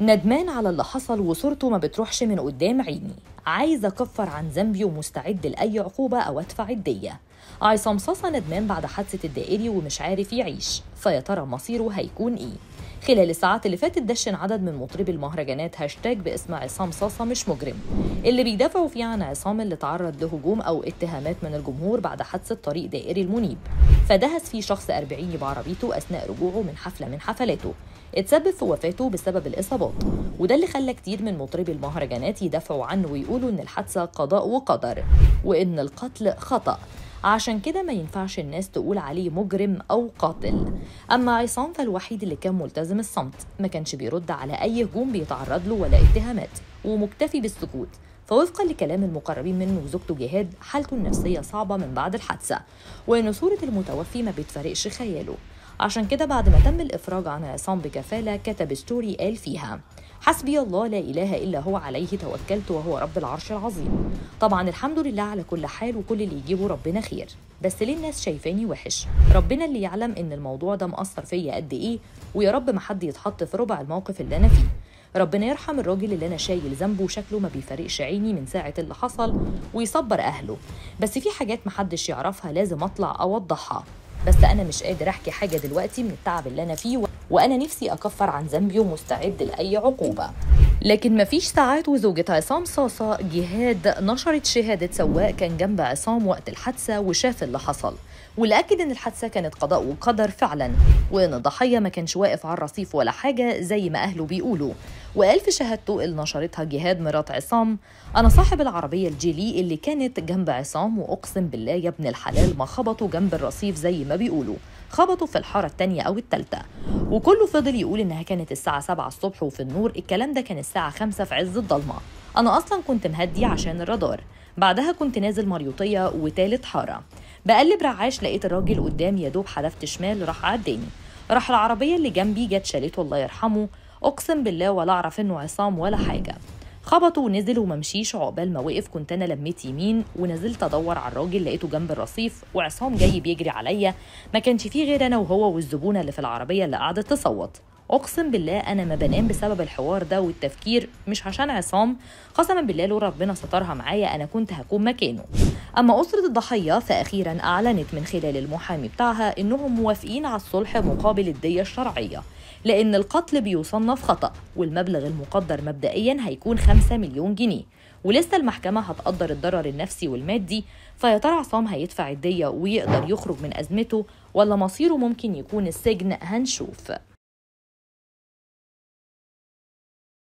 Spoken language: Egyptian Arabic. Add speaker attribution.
Speaker 1: ندمان على اللي حصل وصورته ما بتروحش من قدام عيني عايز اكفر عن ذنبي ومستعد لاي عقوبه او ادفع الديه عصام صاصا ندمان بعد حادثه الدائري ومش عارف يعيش فيا ترى مصيره هيكون ايه خلال الساعات اللي فاتت دشن عدد من مطربي المهرجانات هاشتاج باسم عصام صاصا مش مجرم اللي بيدافعوا فيه عن عصام اللي تعرض لهجوم او اتهامات من الجمهور بعد حادثه طريق دائري المنيب فدهس فيه شخص أربعيني بعربيته أثناء رجوعه من حفلة من حفلاته اتسبب في وفاته بسبب الإصابات وده اللي خلى كتير من مطربي المهرجانات يدافعوا عنه ويقولوا إن الحادثة قضاء وقدر وإن القتل خطأ عشان كده ما ينفعش الناس تقول عليه مجرم أو قاتل أما عصام فالوحيد اللي كان ملتزم الصمت ما كانش بيرد على أي هجوم بيتعرض له ولا اتهامات ومكتفي بالسكوت فوفقا لكلام المقربين منه وزوجته جهاد حالته النفسية صعبة من بعد الحادثة وإن صورة المتوفي ما بتفارقش خياله عشان كده بعد ما تم الإفراج عن عصام بكفالة كتب ستوري قال فيها حسبي الله لا إله إلا هو عليه توكلت وهو رب العرش العظيم طبعا الحمد لله على كل حال وكل اللي يجيبه ربنا خير بس ليه الناس شايفاني وحش ربنا اللي يعلم ان الموضوع ده مأثر فيا قد ايه ويا رب ما حد يتحط في ربع الموقف اللي انا فيه ربنا يرحم الراجل اللي انا شايل ذنبه وشكله ما بيفارقش عيني من ساعه اللي حصل ويصبر اهله بس في حاجات محدش يعرفها لازم اطلع اوضحها بس انا مش قادر احكي حاجه دلوقتي من التعب اللي انا فيه وانا نفسي اكفر عن ذنبي ومستعد لاي عقوبه لكن مفيش ساعات وزوجة عصام صاصة جهاد نشرت شهادة سواق كان جنب عصام وقت الحادثة وشاف اللي حصل واللي أكد إن الحادثة كانت قضاء وقدر فعلا وإن الضحية ما كانش واقف على الرصيف ولا حاجة زي ما أهله بيقولوا وقال في شهادته اللي نشرتها جهاد مرات عصام أنا صاحب العربية الجيلي اللي كانت جنب عصام وأقسم بالله يا ابن الحلال ما خبطوا جنب الرصيف زي ما بيقولوا خبطوا في الحارة التانية أو التالتة وكله فضل يقول إنها كانت الساعة 7 الصبح وفي النور الكلام ده كان الساعة 5 في عز الضلمة أنا أصلا كنت مهدي عشان الرادار بعدها كنت نازل مريوطية وتالت حارة بقلب رعاش لقيت الراجل قدامي يا دوب حدفت شمال راح عداني راح العربية اللي جنبي جت شالته الله يرحمه أقسم بالله ولا أعرف إنه عصام ولا حاجة خبطوا ونزل وممشيش عقبال ما وقف كنت انا لميت يمين ونزلت ادور على الراجل لقيته جنب الرصيف وعصام جاي بيجري عليا ما كانش فيه غير انا وهو والزبونه اللي في العربيه اللي قعدت تصوت اقسم بالله انا ما بنام بسبب الحوار ده والتفكير مش عشان عصام قسما بالله لو ربنا سترها معايا انا كنت هكون مكانه اما اسره الضحيه فاخيرا اعلنت من خلال المحامي بتاعها انهم موافقين على الصلح مقابل الديه الشرعيه لأن القتل بيصنف خطأ والمبلغ المقدر مبدئيا هيكون 5 مليون جنيه ولسه المحكمة هتقدر الضرر النفسي والمادي فيا ترى عصام هيدفع الدية ويقدر يخرج من أزمته ولا مصيره ممكن يكون السجن هنشوف